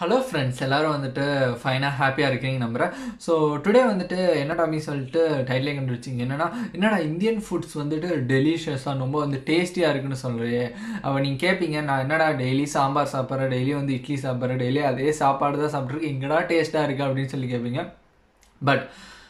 hello friends எல்லாரும் வந்துட்டு ஃபைனாக ஹாப்பியாக இருக்கீங்க நம்புறேன் ஸோ டுடே வந்துட்டு என்ன டாமி சொல்லிட்டு டைட்டிலே கண்டுபிடிச்சிங்க என்னன்னா என்னடா இந்தியன் ஃபுட்ஸ் வந்துட்டு டெலிஷியஸாக ரொம்ப வந்து டேஸ்டியாக இருக்குன்னு சொல்கிறே அவள் நீங்கள் கேட்பீங்க நான் என்னடா டெய்லி சாம்பார் சாப்பிட்றேன் டெய்லி வந்து இட்லி சாப்பிட்றேன் டெய்லி அதே சாப்பாடு தான் சாப்பிட்ருக்கு எங்கடா டேஸ்ட்டாக இருக்குது அப்படின்னு சொல்லி கேட்பீங்க பட்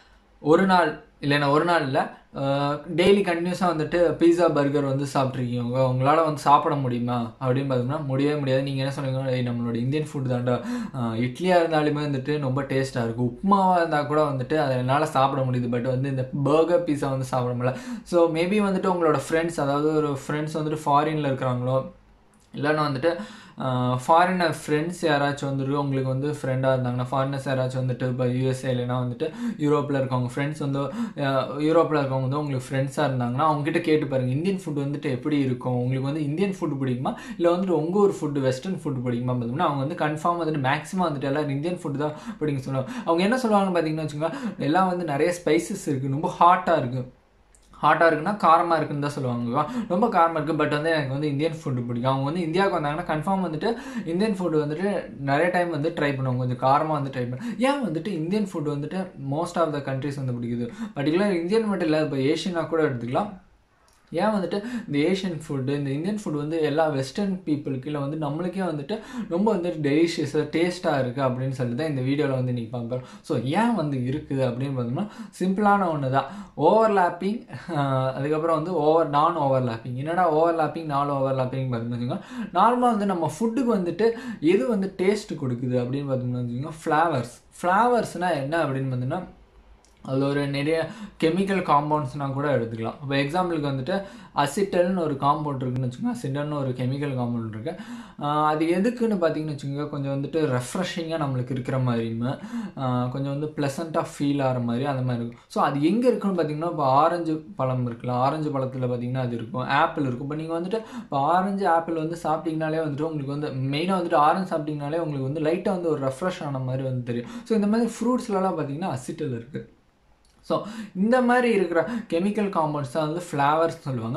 ஒரு நாள் இல்லைன்னா ஒரு நாள் இல்லை டெய்லி கண்டினியூஸாக வந்துட்டு பீஸா பர்கர் வந்து சாப்பிட்ருக்கீங்க உங்களால் வந்து சாப்பிட முடியுமா அப்படின்னு பார்த்தோம்னா முடியவே முடியாது நீங்கள் என்ன சொன்னீங்க "ஏய், நம்மளோட இந்தியன் ஃபுட் தாண்டா அஹ், இட்லியாக இருந்தாலுமே வந்துட்டு ரொம்ப டேஸ்ட்டாக இருக்கும் உப்புமாவாக இருந்தால் கூட வந்துட்டு அதை என்னால் சாப்பிட முடியுது பட் வந்து இந்த பர்கர் பீஸா வந்து சாப்பிட முடியல ஸோ மேபி வந்துட்டு உங்களோட ஃப்ரெண்ட்ஸ் அதாவது ஒரு ஃப்ரெண்ட்ஸ் வந்துட்டு ஃபாரினில் இருக்கிறாங்களோ இல்லைன்னா வந்துட்டு ஃபாரினர் ஃப்ரெண்ட்ஸ் யாராச்சும் வந்துட்டு உங்களுக்கு வந்து ஃப்ரெண்டாக இருந்தாங்கன்னா ஃபாரினர்ஸ் யாராச்சும் வந்துட்டு இப்போ யூஎஸ்ஏ இல்லைனா வந்துட்டு யூரோப்பில் இருக்கவங்க ஃப்ரெண்ட்ஸ் வந்து யூரோப்பில் இருக்கவங்க வந்து உங்களுக்கு ஃப்ரெண்ட்ஸாக இருந்தாங்கன்னா அவங்ககிட்ட கேட்டு பாருங்கள் இந்தியன் ஃபுட் வந்துட்டு எப்படி இருக்கும் உங்களுக்கு வந்து இந்தியன் ஃபுட் பிடிக்குமா இல்லை வந்துட்டு உங்கள் ஒரு ஃபுட்டு வெஸ்டர்ன் ஃபுட் பிடிக்குமா பார்த்தோம்னா அவங்க வந்து கன்ஃபார்ம் வந்துட்டு மேக்ஸிமம் வந்துட்டு எல்லாரும் இந்தியன் ஃபுட் தான் பிடிக்கும் சொல்லுவாங்க அவங்க என்ன சொல்லுவாங்கன்னு பார்த்தீங்கன்னா வச்சுக்கோங்க எல்லாம் வந்து நிறைய ஸ்பைசஸ் இருக்குது ரொம்ப ஹாட்டாக இருக்குது ஹாட்டாக இருக்குன்னா காரமாக இருக்குன்னு தான் சொல்லுவாங்க ஓகேவா ரொம்ப காரமாக இருக்குது பட் வந்து எனக்கு வந்து இந்தியன் ஃபுட்டு பிடிக்கும் அவங்க வந்து இந்தியாவுக்கு வந்தாங்கன்னா கன்ஃபார்ம் வந்துட்டு இந்தியன் ஃபுட் வந்துட்டு நிறைய டைம் வந்து ட்ரை பண்ணுவாங்க கொஞ்சம் காரமாக வந்து ட்ரை பண்ண ஏன் வந்துட்டு இந்தியன் ஃபுட் வந்துட்டு மோஸ்ட் ஆஃப் த கண்ட்ரிஸ் வந்து பிடிக்குது பர்டிகுலர் இந்தியன் மட்டும் இல்லை இப்போ ஏஷியனாக கூட எடுத்துக்கலாம் ஏன் வந்துட்டு இந்த ஏஷியன் ஃபுட்டு இந்த இந்தியன் ஃபுட் வந்து எல்லா வெஸ்டர்ன் பீப்புளுக்கு இல்லை வந்து நம்மளுக்கே வந்துட்டு ரொம்ப வந்துட்டு டெலிஷியஸாக டேஸ்ட்டாக இருக்குது அப்படின்னு சொல்லி தான் இந்த வீடியோவில் வந்து இன்றைக்கி பார்க்குறோம் ஸோ ஏன் வந்து இருக்குது அப்படின்னு பார்த்தோம்னா சிம்பிளான ஒன்று தான் ஓவர்லாப்பிங் அதுக்கப்புறம் வந்து ஓவர் நான் ஓவர்லாப்பிங் என்னடா ஓவர்லாப்பிங் நான் ஓவர்லாப்பிங் பார்த்தீங்கன்னா நார்மலாக வந்து நம்ம ஃபுட்டுக்கு வந்துட்டு எது வந்து டேஸ்ட் கொடுக்குது அப்படின்னு பார்த்தோம்னா வச்சுக்கோங்க ஃப்ளேவர்ஸ் ஃப்ளேவர்ஸ்னால் என்ன அப்படின்னு பார்த்தீங்கன்னா அதில் ஒரு நிறைய கெமிக்கல் காம்பவுண்ட்ஸ்னால் கூட எடுத்துக்கலாம் இப்போ எக்ஸாம்பிளுக்கு வந்துட்டு அசிட்டல்னு ஒரு காம்பவுண்ட் இருக்குன்னு வச்சுக்கோங்க அசிட்டல்னு ஒரு கெமிக்கல் காம்பவுண்ட் இருக்கு ஆஹ் அது எதுக்குன்னு பார்த்தீங்கன்னு வச்சுக்கோங்க கொஞ்சம் வந்துட்டு ரெஃப்ரெஷிங்காக நம்மளுக்கு இருக்கிற மாதிரியுமே ஆஹ் கொஞ்சம் வந்து ப்ளசண்ட்டாக ஃபீல் ஆகிற மாதிரி அந்த மாதிரி இருக்கும் ஸோ அது எங்கே இருக்குன்னு பார்த்தீங்கன்னா இப்போ ஆரஞ்சு பழம் இருக்குல்ல ஆரஞ்சு பழத்தில் பார்த்தீங்கன்னா அது இருக்கும் ஆப்பிள் இருக்கும் இப்போ நீங்கள் வந்துட்டு இப்போ ஆரஞ்சு ஆப்பிள் வந்து சாப்பிட்டீங்கனாலே வந்துட்டு உங்களுக்கு வந்து மெயினாக வந்துட்டு ஆரஞ்சு சாப்பிட்டீங்கனாலே உங்களுக்கு வந்து லைட்டாக வந்து ஒரு ரெஃப்ரெஷ் ஆன மாதிரி வந்து தெரியும் ஸோ இந்த மாதிரி ஃப்ரூட்ஸ்லலாம் பார்த்தீங்கன்னா அசிட்டல் இருக்குது ஸோ இந்த மாதிரி இருக்கிற கெமிக்கல் காம்பவுண்ட்ஸ் தான் வந்து ஃப்ளேவர்ஸ் சொல்லுவாங்க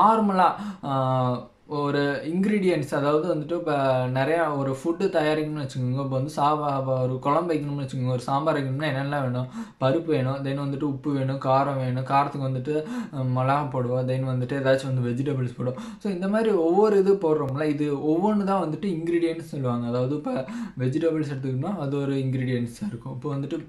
நார்மலாக ஒரு இன்க்ரீடியன்ட்ஸ் அதாவது வந்துட்டு இப்போ நிறையா ஒரு ஃபுட்டு தயாரிக்கணும்னு வச்சுக்கோங்க இப்போ வந்து சாபா ஒரு குழம்பு வைக்கணும்னு வச்சுக்கோங்க ஒரு சாம்பார் வைக்கணும்னா என்னெல்லாம் வேணும் பருப்பு வேணும் தென் வந்துட்டு உப்பு வேணும் காரம் வேணும் காரத்துக்கு வந்துட்டு அஹ், மிளகா போடுவோம் தென் வந்துட்டு ஏதாச்சும் வந்து வெஜிடபிள்ஸ் போடுவோம் ஸோ இந்த மாதிரி ஒவ்வொரு இது போடுறோம்ல இது ஒவ்வொன்று தான் வந்துட்டு இன்க்ரீடியன்ட்ஸ் சொல்லுவாங்க அதாவது இப்போ வெஜிடபிள்ஸ் எடுத்துக்கிட்டோம்னா அது ஒரு இன்க்ரீடியன்ட்ஸாக இருக்கும் இப்போ வந்துட்டு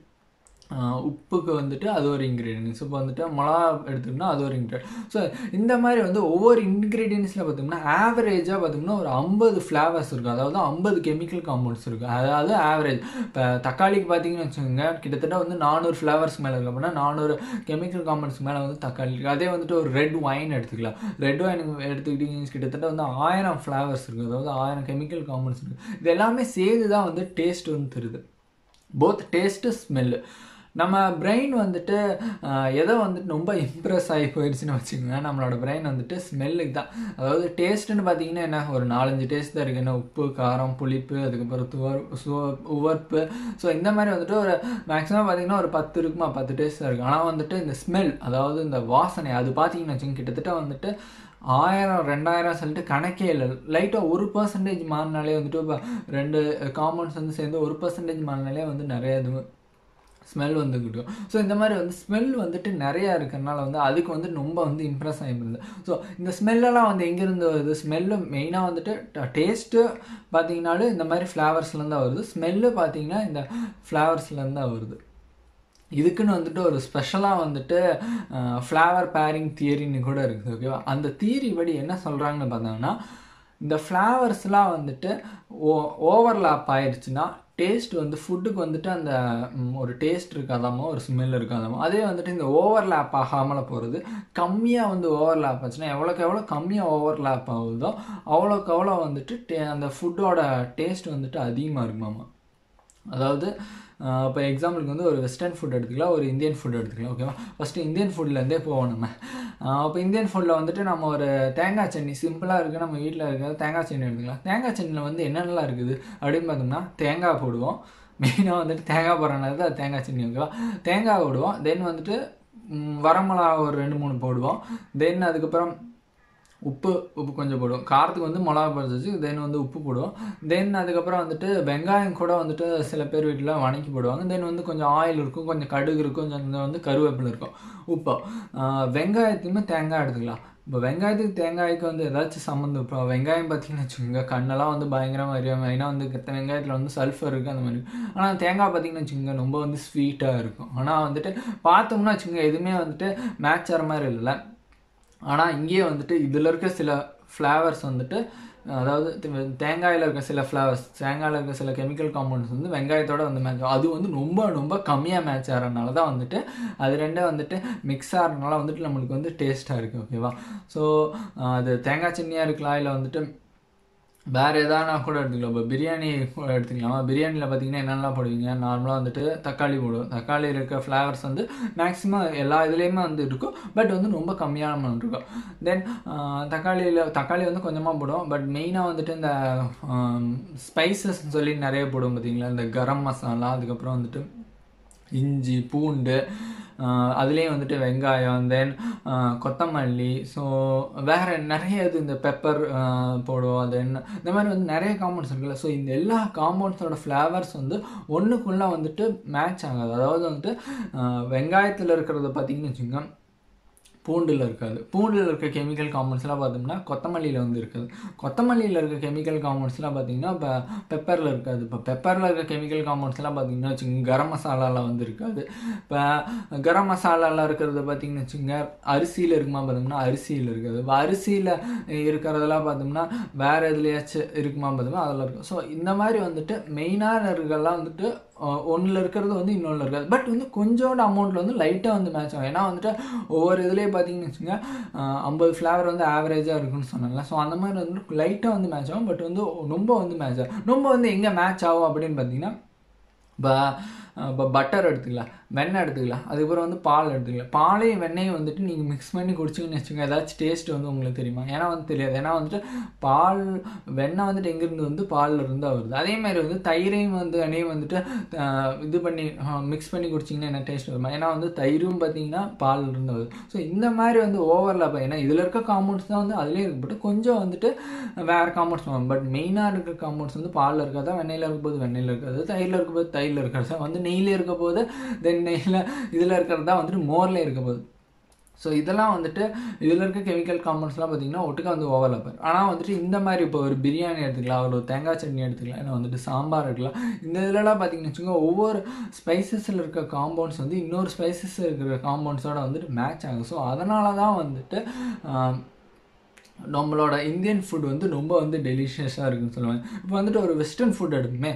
ஆஹ் உப்புக்கு வந்துட்டு அது ஒரு இன்க்ரீடியன்ஸ் இப்போ வந்துட்டு மிளகா எடுத்தோம்னா அது ஒரு இன்க்ரீடியன்ட் ஸோ இந்த மாதிரி வந்து ஒவ்வொரு இன்க்ரீடியன்ஸில் பார்த்தோம்னா ஆவரேஜாக பார்த்தோம்னா ஒரு ஐம்பது ஃப்ளேவர்ஸ் இருக்கும் அதாவது ஐம்பது கெமிக்கல் காம்பவுண்ட்ஸ் இருக்கும் அதாவது ஆவரேஜ் இப்போ தக்காளிக்கு பார்த்தீங்கன்னு வச்சுக்கோங்க கிட்டத்தட்ட வந்து நானூறு ஃப்ளேவர்ஸ் மேலே இருக்கு அப்படின்னா நானூறு கெமிக்கல் காம்பவுண்ட்ஸ் மேலே வந்து தக்காளி இருக்குது அதே வந்துட்டு ஒரு ரெட் ஒயின் எடுத்துக்கலாம் ரெட் ஒயின் எடுத்துக்கிட்டீங்க கிட்டத்தட்ட வந்து ஆயிரம் ஃப்ளேவர்ஸ் இருக்குது அதாவது ஆயிரம் கெமிக்கல் காம்பவுண்ட்ஸ் இருக்குது இது எல்லாமே சேர்ந்து தான் வந்து டேஸ்ட் வந்து தருது போத் டேஸ்ட்டு ஸ்மெல்லு நம்ம பிரெயின் வந்துட்டு ஆஹ், எதை வந்துட்டு ரொம்ப இம்ப்ரெஸ் ஆகி போயிடுச்சுன்னு வச்சுக்கோங்க நம்மளோட பிரெயின் வந்துட்டு ஸ்மெல்லுக்கு தான் அதாவது டேஸ்ட்டுன்னு பார்த்தீங்கன்னா என்ன ஒரு நாலஞ்சு டேஸ்ட் தான் இருக்குது என்ன உப்பு காரம் புளிப்பு அதுக்கப்புறம் துவர் சுவ உவர்ப்பு ஸோ இந்த மாதிரி வந்துட்டு ஒரு மேக்ஸிமம் பார்த்தீங்கன்னா ஒரு பத்து இருக்குமா பத்து டேஸ்ட் தான் இருக்குது ஆனால் வந்துட்டு இந்த ஸ்மெல் அதாவது இந்த வாசனை அது பார்த்தீங்கன்னு வச்சுக்கோங்க கிட்டத்தட்ட வந்துட்டு ஆயிரம் ரெண்டாயிரம் சொல்லிட்டு கணக்கே இல்லை லைட்டாக ஒரு பர்சன்டேஜ் மாறினாலே வந்துட்டு இப்போ ரெண்டு காம்பவுண்ட்ஸ் வந்து சேர்ந்து ஒரு பர்சன்டேஜ் மாறினாலே வந்து நிறைய இது ஸ்மெல் வந்து கிட்டும் ஸோ இந்த மாதிரி வந்து ஸ்மெல் வந்துட்டு நிறையா இருக்கிறனால வந்து அதுக்கு வந்து ரொம்ப வந்து இம்ப்ரெஸ் ஆகிருந்தது ஸோ இந்த ஸ்மெல்லெல்லாம் வந்து எங்கேருந்து வருது ஸ்மெல்லு மெயினாக வந்துட்டு டேஸ்ட்டு பார்த்தீங்கன்னாலும் இந்த மாதிரி ஃப்ளேவர்ஸ்லேருந்து தான் வருது ஸ்மெல்லு பார்த்தீங்கன்னா இந்த ஃப்ளேவர்ஸ்லேருந்து தான் வருது இதுக்குன்னு வந்துட்டு ஒரு ஸ்பெஷலாக வந்துட்டு ஃப்ளேவர் பேரிங் தியரின்னு கூட இருக்குது ஓகேவா அந்த தியரி படி என்ன சொல்கிறாங்கன்னு பார்த்தாங்கன்னா இந்த ஃப்ளேவர்ஸ்லாம் வந்துட்டு ஓ ஓவர்லாப் ஆயிடுச்சுன்னா டேஸ்ட் வந்து ஃபுட்டுக்கு வந்துட்டு அந்த ம், ஒரு டேஸ்ட் இருக்காதாமோ ஒரு ஸ்மெல் இருக்காதாமோ அதே வந்துட்டு இந்த ஓவர்லாப் ஆகாமல் போகிறது கம்மியாக வந்து ஓவர்லாப் ஆச்சுன்னா எவ்வளோக்கு எவ்வளோ கம்மியாக ஓவர்லாப் ஆகுதோ அவ்வளோக்கு அவ்வளோ வந்துட்டு டே- அந்த ஃபுட்டோட டேஸ்ட் வந்துட்டு அதிகமாக இருக்குமாமா அதாவது இப்போ எக்ஸாம்பிளுக்கு வந்து ஒரு வெஸ்டர்ன் ஃபுட் எடுத்துக்கலாம் ஒரு இந்தியன் ஃபுட் எடுத்துக்கலாம் ஓகேவா ஃபஸ்ட்டு இந்தியன் ஃபுட்லேருந்தே போவோம் நம்ம இப்போ இந்தியன் ஃபுட்டில் வந்துட்டு நம்ம ஒரு தேங்காய் சட்னி சிம்பிளாக இருக்குது நம்ம வீட்டில் இருக்கிற தேங்காய் சட்னி எடுத்துக்கலாம் தேங்காய் சட்னியில் வந்து என்னென்னலாம் இருக்குது அப்படின்னு பார்த்தோம்னா தேங்காய் போடுவோம் மெயினாக வந்துட்டு தேங்காய் போடுறனால தான் தேங்காய் சட்னி ஓகேவா தேங்காய் போடுவோம் தென் வந்துட்டு ம், வரமிளகா ஒரு ரெண்டு மூணு போடுவோம் தென் அதுக்கப்புறம் உப்பு உப்பு கொஞ்சம் போடுவோம் காரத்துக்கு வந்து மிளகா பறிச்சு தென் வந்து உப்பு போடுவோம் தென் அதுக்கப்புறம் வந்துட்டு வெங்காயம் கூட வந்துட்டு சில பேர் வீட்டில் வணக்கி போடுவாங்க தென் வந்து கொஞ்சம் ஆயில் இருக்கும் கொஞ்சம் கடுகு இருக்கும் கொஞ்சம் வந்து கருவேப்பிலை இருக்கும் உப்பு ஆஹ் வெங்காயத்தையுமே தேங்காய் எடுத்துக்கலாம் இப்போ வெங்காயத்துக்கு தேங்காய்க்கு வந்து ஏதாச்சும் சம்மந்தம் இப்போ வெங்காயம் பார்த்தீங்கன்னு வச்சுக்கோங்க கண்ணெல்லாம் வந்து பயங்கரமாக எரியும் ஏன்னா வந்து கத்த வெங்காயத்தில் வந்து சல்ஃபர் இருக்குது அந்த மாதிரி ஆனால் தேங்காய் பார்த்தீங்கன்னு வச்சுக்கோங்க ரொம்ப வந்து ஸ்வீட்டாக இருக்கும் ஆனால் வந்துட்டு பார்த்தோம்னா வச்சுக்கோங்க எதுவுமே வந்துட்டு மேட்ச் ஆகிற மாதிரி இல்லை ஆனால் இங்கேயே வந்துட்டு இதில் இருக்க சில ஃப்ளேவர்ஸ் வந்துட்டு அதாவது தே- தேங்காயில் இருக்க சில ஃப்ளவர்ஸ் தேங்காயில் இருக்க சில கெமிக்கல் காம்பவுண்ட்ஸ் வந்து வெங்காயத்தோட வந்து மேட்ச் அது வந்து ரொம்ப ரொம்ப கம்மியாக மேட்ச் ஆகிறதுனால தான் வந்துட்டு அது ரெண்டே வந்துட்டு மிக்ஸ் ஆகிறதுனால வந்துட்டு நம்மளுக்கு வந்து டேஸ்ட்டாக இருக்குது ஓகேவா ஸோ அது தேங்காய் சட்னியாக இருக்கலாம் இல்லை வந்துட்டு வேறு எதானா கூட எடுத்துக்கலாம் இப்போ பிரியாணி கூட எடுத்துக்கலாம் பிரியாணியில் பார்த்தீங்கன்னா என்னென்னலாம் போடுவீங்க நார்மலாக வந்துட்டு தக்காளி போடுவோம் தக்காளி இருக்க ஃப்ளேவர்ஸ் வந்து மேக்ஸிமம் எல்லா இதுலேயுமே வந்து இருக்கும் பட் வந்து ரொம்ப கம்மியான amount இருக்கும் தென் தக்காளியில் தக்காளி வந்து கொஞ்சமாக போடுவோம் பட் மெயினாக வந்துட்டு இந்த ஸ்பைசஸ் சொல்லி நிறைய போடுவோம் பார்த்தீங்களா இந்த கரம் மசாலா அதுக்கப்புறம் வந்துட்டு இஞ்சி பூண்டு அதுலேயும் வந்துட்டு வெங்காயம் தென் கொத்தமல்லி ஸோ வேறு நிறைய இது இந்த பெப்பர் போடுவோம் தென் இந்த மாதிரி வந்து நிறைய காம்பவுண்ட்ஸ் இருக்குல்ல ஸோ இந்த எல்லா காம்பவுண்ட்ஸோட ஃப்ளேவர்ஸ் வந்து ஒன்றுக்குள்ளே வந்துட்டு மேட்ச் ஆகாது அதாவது வந்துட்டு வெங்காயத்தில் இருக்கிறத பார்த்தீங்கன்னு வச்சுக்கோங்க பூண்டில் இருக்காது பூண்டில் இருக்க கெமிக்கல் காம்பவுண்ட்ஸ்லாம் பார்த்தோம்னா கொத்தமல்லியில் வந்து இருக்காது கொத்தமல்லியில் இருக்க கெமிக்கல் காம்பவுண்ட்ஸ்லாம் பார்த்தீங்கன்னா இப்போ பெப்பரில் இருக்காது இப்போ பெப்பரில் இருக்க கெமிக்கல் காம்பவுண்ட்ஸ்லாம் பார்த்தீங்கன்னா வச்சுக்கோங்க கரம் மசாலாவில் வந்து இருக்காது இப்போ கரம் மசாலாலாம் இருக்கிறது பார்த்தீங்கன்னு வச்சுக்கோங்க அரிசியில் இருக்குமா பார்த்தோம்னா அரிசியில் இருக்காது இப்போ அரிசியில் இருக்கிறதெல்லாம் பார்த்தோம்னா வேறு எதுலையாச்சும் இருக்குமா பார்த்தோம்னா அதில் இருக்கும் ஸோ இந்த மாதிரி வந்துட்டு மெயினான இருக்கெல்லாம் வந்துட்டு ஒன்றில் இருக்கிறது வந்து இன்னொன்று இருக்காது பட் வந்து கொஞ்சோட அமௌண்ட்டில் வந்து லைட்டாக வந்து மேட்ச் ஆகும் ஏன்னா வந்துட்டு ஒவ்வொரு இதுலேயே பார்த்தீங்கன்னு வச்சுங்க ஐம்பது ஃப்ளேவர் வந்து ஆவரேஜாக இருக்குன்னு சொன்னாங்க ஸோ அந்த மாதிரி வந்து லைட்டாக வந்து மேட்ச் ஆகும் பட் வந்து ரொம்ப வந்து மேட்ச் ஆகும் ரொம்ப வந்து எங்கே மேட்ச் ஆகும் அப்படின்னு பார்த்தீங்கன்னா இப்போ இப்போ பட்டர் எடுத்துக்கலாம் வெண்ணெய் எடுத்துக்கலாம் அதுக்கப்புறம் வந்து பால் எடுத்துக்கலாம் பாலையும் வெண்ணெயும் வந்துட்டு நீங்கள் மிக்ஸ் பண்ணி குடிச்சிங்கன்னு வச்சுக்கோங்க ஏதாச்சும் டேஸ்ட் வந்து உங்களுக்கு தெரியுமா ஏன்னா வந்து தெரியாது ஏன்னா வந்துட்டு பால் வெண்ணெய் வந்துட்டு எங்கேருந்து வந்து பாலில் இருந்து வருது அதே மாதிரி வந்து தயிரையும் வந்து வெண்ணையும் வந்துட்டு ஆஹ், இது பண்ணி மிக்ஸ் பண்ணி குடிச்சிங்கன்னா என்ன டேஸ்ட் வருமா ஏன்னா வந்து தயிரும் பார்த்தீங்கன்னா பாலில் இருந்து வருது ஸோ இந்த மாதிரி வந்து ஓவர்லாப் ஏன்னா இதில் இருக்க காம்பவுண்ட்ஸ் தான் வந்து அதிலே இருக்கு பட் கொஞ்சம் வந்துட்டு வேறு காம்பவுண்ட்ஸ் வரும் பட் மெயினாக இருக்க காம்பவுண்ட்ஸ் வந்து பாலில் இருக்காதா வெண்ணெயில் இருக்கும்போது வெண்ணெயில் இருக்காது தயிரில் இருக்கும்போது தயிரில் இருக்கிறது வந்து நெய்யில் இருக்க போது தென் நெய்யில் இதில் இருக்கிறது தான் வந்துட்டு மோரில் இருக்க போகுது ஸோ இதெல்லாம் வந்துட்டு இதில் இருக்க கெமிக்கல் காம்பவுண்ட்ஸ்லாம் பார்த்தீங்கன்னா ஒட்டுக்கா வந்து ஓவர்லாப் ஆனால் வந்துட்டு இந்த மாதிரி இப்போ ஒரு பிரியாணி எடுத்துக்கலாம் ஒரு தேங்காய் சட்னி எடுத்துக்கலாம் இல்லை வந்துட்டு சாம்பார் எடுக்கலாம் இந்த இதுலலாம் பார்த்தீங்கன்னு வச்சுக்கோங்க ஒவ்வொரு ஸ்பைசஸில் இருக்க காம்பவுண்ட்ஸ் வந்து இன்னொரு ஸ்பைசஸ் இருக்கிற காம்பவுண்ட்ஸோட வந்துட்டு மேட்ச் ஆகும் ஸோ அதனால தான் வந்துட்டு ஆம், நம்மளோட இந்தியன் ஃபுட் வந்து ரொம்ப வந்து டெலிஷியஸாக இருக்குன்னு சொல்லுவாங்க இப்போ வந்துட்டு ஒரு வெஸ்டர்ன் ஃபுட் எடுத்துமே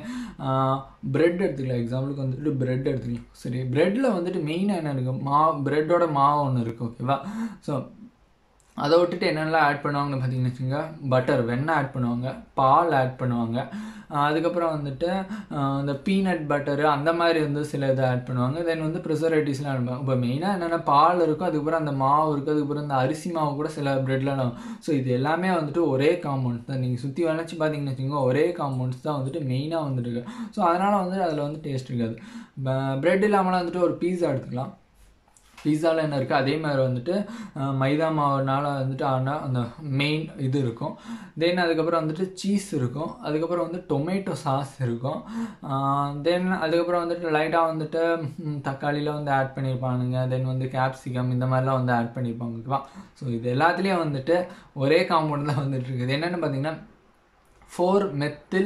பிரெட் எடுத்துக்கலாம் எக்ஸாம்பிளுக்கு வந்துட்டு பிரெட் எடுத்துக்கலாம் சரி பிரெட்டில் வந்துட்டு மெயினாக என்ன இருக்குது மா பிரெட்டோட மாவு ஒன்று இருக்குது ஓகேவா ஸோ அதை விட்டுட்டு என்னென்னலாம் ஆட் பண்ணுவாங்கன்னு பார்த்தீங்கன்னு வச்சுங்க பட்டர் வெண்ணெய் ஆட் பண்ணுவாங்க பால் ஆட் பண்ணுவாங்க ஆஹ் அதுக்கப்புறம் வந்துட்டு ஆஹ் இந்த பீனட் பட்டரு அந்த மாதிரி வந்து சில இதை ஆட் பண்ணுவாங்க தென் வந்து ப்ரிசர்வேட்டிவ்ஸ்லாம் ஆட் பண்ணுவாங்க இப்போ மெயினாக என்னென்ன பால் இருக்கும் அதுக்கப்புறம் அந்த மாவு இருக்குது அதுக்கப்புறம் இந்த அரிசி மாவு கூட சில ப்ரெட்லாம் ஸோ இது எல்லாமே வந்துட்டு ஒரே காம்பவுண்ட்ஸ் தான் நீங்கள் சுற்றி வளைச்சி பார்த்தீங்கன்னு வச்சுக்கோங்க ஒரே காம்பவுண்ட்ஸ் தான் வந்துட்டு மெயினாக வந்துட்டு இருக்கு ஸோ அதனால் வந்து அதில் வந்து டேஸ்ட் இருக்காது ப்ரெட் இல்லாமலாம் வந்துட்டு ஒரு பீஸா எடுத்துக்கலாம் பீஸாவில் என்ன இருக்குது அதே மாதிரி வந்துட்டு அஹ், மைதா மாவுனால வந்துட்டு ஆனால் அந்த மெயின் இது இருக்கும் தென் அதுக்கப்புறம் வந்துட்டு சீஸ் இருக்கும் அதுக்கப்புறம் வந்து டொமேட்டோ சாஸ் இருக்கும் தென் அதுக்கப்புறம் வந்துட்டு லைட்டாக வந்துட்டு ம், தக்காளியில் வந்து ஆட் பண்ணியிருப்பானுங்க தென் வந்து கேப்சிகம் இந்த மாதிரிலாம் வந்து ஆட் பண்ணியிருப்பாங்க ஓகேவா ஸோ இது எல்லாத்துலேயும் வந்துட்டு ஒரே காம்பவுண்ட் தான் வந்துட்டு இருக்குது என்னென்னு பார்த்தீங்கன்னா ஃபோர் மெத்தில்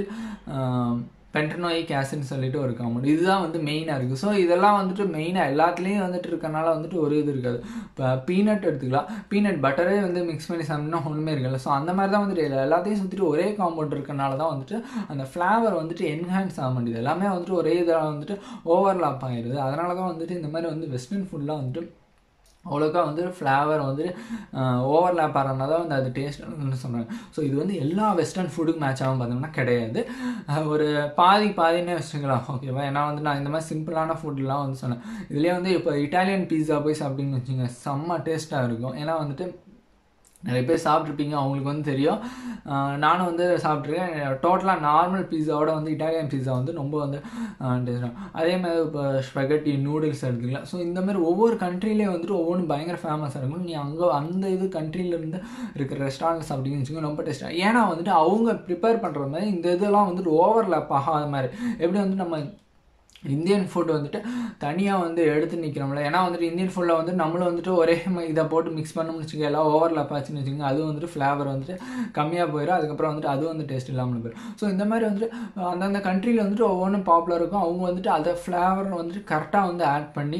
பென்டனோயிக் ஆசிட்னு சொல்லிட்டு ஒரு காம்பவுண்ட் இதுதான் வந்து மெயினாக இருக்குது ஸோ இதெல்லாம் வந்துட்டு மெயினாக எல்லாத்துலேயும் வந்துட்டு இருக்கனால வந்துட்டு ஒரு இது இருக்காது இப்போ பீனட் எடுத்துக்கலாம் பீனட் பட்டரே வந்து மிக்ஸ் பண்ணி சாப்பிட்டா ஒன்றுமே இருக்காது ஸோ அந்த மாதிரி தான் வந்துட்டு எல்லா- எல்லாத்தையும் சுற்றிட்டு ஒரே காம்பவுண்ட் இருக்கனால தான் வந்துட்டு அந்த ஃப்ளேவர் வந்துட்டு என்ஹான்ஸ் ஆக மாட்டேது எல்லாமே வந்துட்டு ஒரே இதில் வந்துட்டு ஓவர்லாப் ஆகிடுது அதனால தான் வந்துட்டு இந்த மாதிரி வந்து வெஸ்டர்ன் ஃபுட்லாம் வந்துட்டு அவ்வளோக்கா வந்து ஃப்ளேவர் வந்து ஓவர்லேப் ஆகிறனால தான் வந்து அது டேஸ்ட்னு சொல்கிறாங்க ஸோ இது வந்து எல்லா வெஸ்டர்ன் ஃபுட்டுக்கு மேட்ச் ஆகும் பார்த்தோம்னா கிடையாது அஹ் ஒரு பாதி பாதினே வச்சுக்கலாம் ஓகேவா ஏன்னா வந்து நான் இந்த மாதிரி சிம்பிளான ஃபுட்லாம் வந்து சொன்னேன் இதுலேயே வந்து இப்போ இட்டாலியன் பீஸா போய் சாப்பிட்டீங்கன்னு வச்சுங்க செம்ம டேஸ்ட்டாக இருக்கும் ஏன்னா வந்துட்டு நிறைய பேர் சாப்பிட்ருப்பீங்க அவங்களுக்கு வந்து தெரியும் ஆஹ் நானும் வந்து சாப்பிட்ருக்கேன் டோட்டலாக நார்மல் பீஸாவோட வந்து இட்டாலியன் பீஸா வந்து ரொம்ப வந்து ஆஹ் taste ஆ- அதே மாதிரி இப்போ ஸ்பெகட்டி நூடுல்ஸ் எடுத்துக்கலாம் ஸோ இந்த மாதிரி ஒவ்வொரு கண்ட்ரிலேயே வந்துட்டு ஒவ்வொன்றும் பயங்கர ஃபேமஸாக இருக்கும் நீ அங்கே அந்த இது countryல-இருந்து இருக்கிற ரெஸ்டாரண்ட்ஸ் அப்படின்னு வச்சுக்கோங்க ரொம்ப டேஸ்ட்டாக ஏன்னா வந்துட்டு அவங்க ப்ரிப்பேர் பண்ணுற மாதிரி இந்த இதெல்லாம் வந்துட்டு ஓவர்லேப் ஆகாத மாதிரி எப்படி வந்து நம்ம இந்தியன் ஃபுட் வந்துட்டு தனியாக வந்து எடுத்து நிற்கிறோம்ல ஏன்னா வந்துட்டு இந்தியன் ஃபுட்டில் வந்து நம்மளும் வந்துட்டு ஒரே ம- இதை போட்டு மிக்ஸ் பண்ணோம்னு வச்சுக்கோங்க எல்லாம் ஓவர்லாப் ஆச்சுன்னு வச்சுக்கோங்க அது வந்துட்டு ஃப்ளேவர் வந்துட்டு கம்மியாக போயிடும் அதுக்கப்புறம் வந்துட்டு அது வந்து டேஸ்ட் இல்லாமல் போயிடும் ஸோ இந்த மாதிரி வந்துட்டு அந்தந்த கண்ட்ரியில் வந்துட்டு ஒவ்வொன்றும் பாப்புலர் இருக்கும் அவங்க வந்துட்டு அதை ஃப்ளேவர் வந்துட்டு கரெக்டாக வந்து ஆட் பண்ணி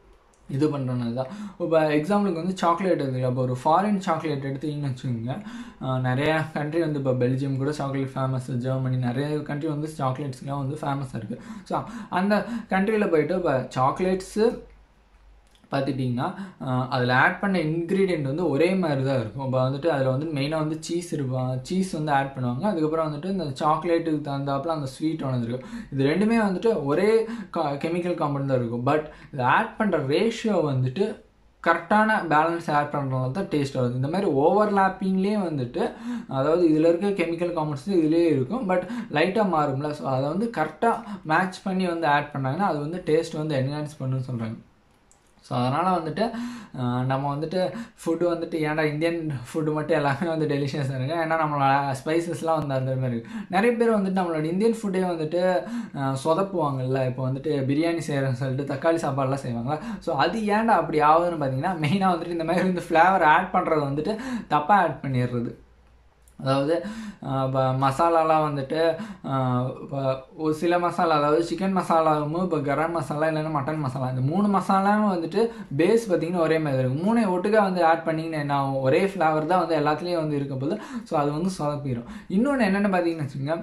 இது பண்ணுறனால தான் இப்போ எக்ஸாம்பிளுக்கு வந்து சாக்லேட் இருக்குது இப்போ ஒரு ஃபாரின் சாக்லேட் எடுத்தீங்கன்னு வச்சுக்கோங்க ஆஹ் நிறைய கண்ட்ரி வந்து இப்போ பெல்ஜியம் கூட சாக்லேட் ஃபேமஸ் ஜெர்மனி நிறைய கண்ட்ரி வந்து சாக்லேட்ஸ்லாம் வந்து ஃபேமஸாக இருக்குது ஸோ அந்த கண்ட்ரியில் போயிட்டு இப்போ சாக்லேட்ஸு பார்த்துட்டிங்கன்னா அதில் ஆட் பண்ண இன்க்ரீடியன்ட் வந்து ஒரே மாதிரி தான் இருக்கும் இப்போ வந்துட்டு அதில் வந்து மெயினாக வந்து சீஸ் இருக்கும் சீஸ் வந்து ஆட் பண்ணுவாங்க அதுக்கப்புறம் வந்துட்டு இந்த சாக்லேட்டுக்கு தகுந்தாப்புல அந்த ஸ்வீட் ஒன்று இருக்கும் இது ரெண்டுமே வந்துட்டு ஒரே கெமிக்கல் காம்பவுண்ட் தான் இருக்கும் பட் இதை ஆட் பண்ணுற ரேஷியோ வந்துட்டு கரெக்டான பேலன்ஸ் ஆட் பண்ணுறதுனால தான் டேஸ்ட் வருது இந்த மாதிரி ஓவர்லாப்பிங்லேயே வந்துட்டு அதாவது இதில் இருக்க கெமிக்கல் காம்பவுண்ட்ஸ் இதுலேயே இருக்கும் பட் லைட்டாக மாறும்ல ஸோ அதை வந்து கரெக்டாக மேட்ச் பண்ணி வந்து ஆட் பண்ணாங்கன்னா அது வந்து டேஸ்ட் வந்து என்ஹான்ஸ் பண்ணுன்னு சொல்கிறாங்க ஸோ அதனால் வந்துட்டு ஆஹ் நம்ம வந்துட்டு ஃபுட்டு வந்துட்டு ஏன்டா இந்தியன் ஃபுட்டு மட்டும் எல்லாமே வந்து டெலிஷியஸாக இருக்குது ஏன்னா நம்மளோட ஸ்பைசஸ்லாம் வந்து அந்த மாதிரி இருக்குது நிறைய பேர் வந்துட்டு நம்மளோட இந்தியன் ஃபுட்டே வந்துட்டு ஆஹ் சொதப்புவாங்கல்ல இப்போ வந்துட்டு பிரியாணி செய்கிறேன்னு சொல்லிட்டு தக்காளி சாப்பாடுலாம் செய்வாங்க ஸோ அது ஏன்டா அப்படி ஆகுதுன்னு பார்த்தீங்கன்னா மெயினாக வந்துட்டு இந்த மாதிரி வந்து ஃப்ளேவர் ஆட் பண்ணுறது வந்துட்டு தப்பாக ஆட் பண்ணிடுறது அதாவது ஆஹ் இப்போ மசாலாலாம் வந்துட்டு ஆஹ் இப்போ ஒரு சில மசாலா அதாவது சிக்கன் மசாலாவும் இப்போ கரம் மசாலா இல்லைன்னா மட்டன் மசாலா இந்த மூணு மசாலாவும் வந்துட்டு பேஸ் பார்த்தீங்கன்னா ஒரே மாதிரி இருக்கும் மூணை ஒட்டுக்கா வந்து ஆட் பண்ணிங்கன்னா என்ன ஆகும் ஒரே ஃப்ளேவர் தான் வந்து எல்லாத்துலேயும் வந்து இருக்க போது ஸோ அது வந்து சொதப்பிடும் இன்னொன்று என்னென்னு பார்த்தீங்கன்னு வச்சுக்கோங்க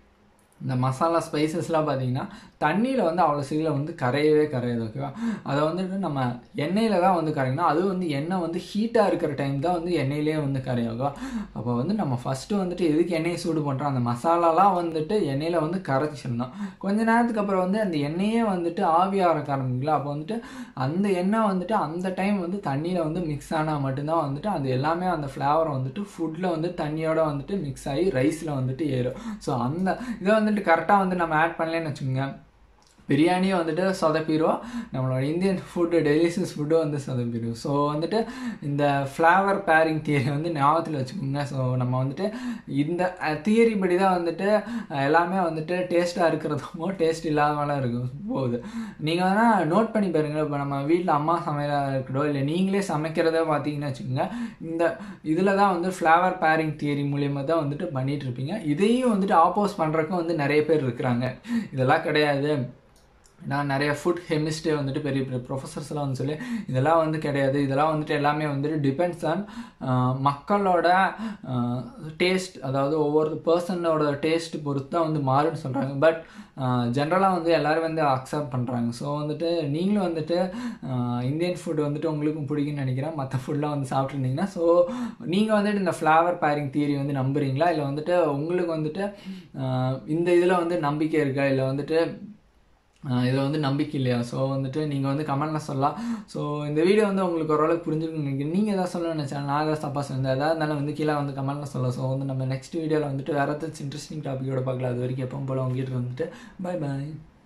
இந்த மசாலா ஸ்பைசஸ்லாம் பார்த்தீங்கன்னா தண்ணியில் வந்து அவ்வளோ சீக்கிரம் வந்து கரையவே கரையாது ஓகேவா அதை வந்துட்டு நம்ம எண்ணெயில் தான் வந்து கரையணும் அது வந்து எண்ணெய் வந்து ஹீட்டாக இருக்கிற டைம் தான் வந்து எண்ணெயிலே வந்து கரையும் ஓகேவா அப்போ வந்து நம்ம ஃபஸ்ட்டு வந்துட்டு எதுக்கு எண்ணெயை சூடு பண்ணுறோம் அந்த மசாலாலாம் வந்துட்டு எண்ணெயில் வந்து கரைச்சிடணும் கொஞ்ச நேரத்துக்கு அப்புறம் வந்து அந்த எண்ணெயே வந்துட்டு ஆவியாக ஆரம்பிக்கல அப்போ வந்துட்டு அந்த எண்ணெய் வந்துட்டு அந்த டைம் வந்து தண்ணியில் வந்து மிக்ஸ் ஆனால் மட்டும்தான் வந்துட்டு அது எல்லாமே அந்த ஃப்ளேவர் வந்துட்டு ஃபுட்டில் வந்து தண்ணியோட வந்துட்டு மிக்ஸ் ஆகி ரைஸில் வந்துட்டு ஏறும் ஸோ அந்த இதை வந்துட்டு கரெக்டாக வந்து நம்ம ஆட் பண்ணலன்னு வச்சுக்கோங்க பிரியாணியை வந்துட்டு சொதப்பிடுவோம் நம்மளோட இந்தியன் ஃபுட்டு டெலிஷியஸ் ஃபுட்டும் வந்து சொதப்பிடும் ஸோ வந்துட்டு இந்த ஃப்ளேவர் பேரிங் தியரி வந்து ஞாபகத்தில் வச்சுக்கோங்க ஸோ நம்ம வந்துட்டு இந்த தியரி படி தான் வந்துட்டு அஹ், எல்லாமே வந்துட்டு டேஸ்ட்டாக இருக்கிறதுமோ டேஸ்ட் இல்லாதவெல்லாம் இருக்கும் போகுது நீங்கள் வேணால் நோட் பண்ணி பாருங்க இப்போ நம்ம வீட்டில் அம்மா சமையலாக இருக்கட்டும் இல்லை நீங்களே சமைக்கிறத பார்த்தீங்கன்னு வச்சுக்கோங்க இந்த இதில் தான் வந்து ஃப்ளேவர் பேரிங் தியரி மூலியமாக தான் வந்துட்டு பண்ணிட்டு இருப்பீங்க இதையும் வந்துட்டு ஆப்போஸ் பண்ணுறக்கும் வந்து நிறைய பேர் இருக்கிறாங்க இதெல்லாம் கிடையாது நான் நிறைய ஃபுட் கெமிஸ்டே வந்துட்டு பெரிய பெரிய ப்ரொஃபஸர்ஸ்லாம் வந்து சொல்லி இதெல்லாம் வந்து கிடையாது இதெல்லாம் வந்துட்டு எல்லாமே வந்துட்டு டிபெண்ட்ஸ் ஆன் மக்களோட டேஸ்ட் அதாவது ஒவ்வொரு பர்சனோட டேஸ்ட் பொறுத்து தான் வந்து மாறுன்னு சொல்கிறாங்க பட் ஜென்ரலாக வந்து எல்லோரும் வந்து அக்செப்ட் பண்ணுறாங்க ஸோ வந்துட்டு நீங்களும் வந்துட்டு ஆஹ் இந்தியன் ஃபுட் வந்துட்டு உங்களுக்கும் பிடிக்கும்னு நினைக்கிறேன் மற்ற ஃபுட்லாம் வந்து சாப்பிட்ருந்தீங்கன்னா ஸோ நீங்கள் வந்துட்டு இந்த ஃப்ளேவர் பேரிங் தியரி வந்து நம்புறீங்களா இல்லை வந்துட்டு உங்களுக்கு வந்துட்டு ஆஹ் இந்த இதில் வந்து நம்பிக்கை இருக்கா இல்லை வந்துட்டு இதில் வந்து நம்பிக்கை இல்லையா ஸோ வந்துட்டு நீங்கள் வந்து கமெண்ட்டில் சொல்லலாம் ஸோ இந்த வீடியோ வந்து உங்களுக்கு ஓரளவுக்கு புரிஞ்சிருக்குன்னு நினைக்கிறேன் நீங்கள் எதாவது சொல்லணும்னு நினச்சா நான் ஏதாவது தப்பாக சொன்னேன் எதாவது இருந்தாலும் வந்து கீழே வந்து கமெண்ட்டில் சொல்லலாம் ஸோ வந்து நம்ம நெக்ஸ்ட் வீடியோவில் வந்துட்டு வேறு ஏதாச்சும் இன்ட்ரெஸ்டிங் டாப்பிக்கோட பார்க்கலாம் அது வரைக்கும் எப்பவும் போல் உங்ககிட்ட வந்துட்டு பை பாய்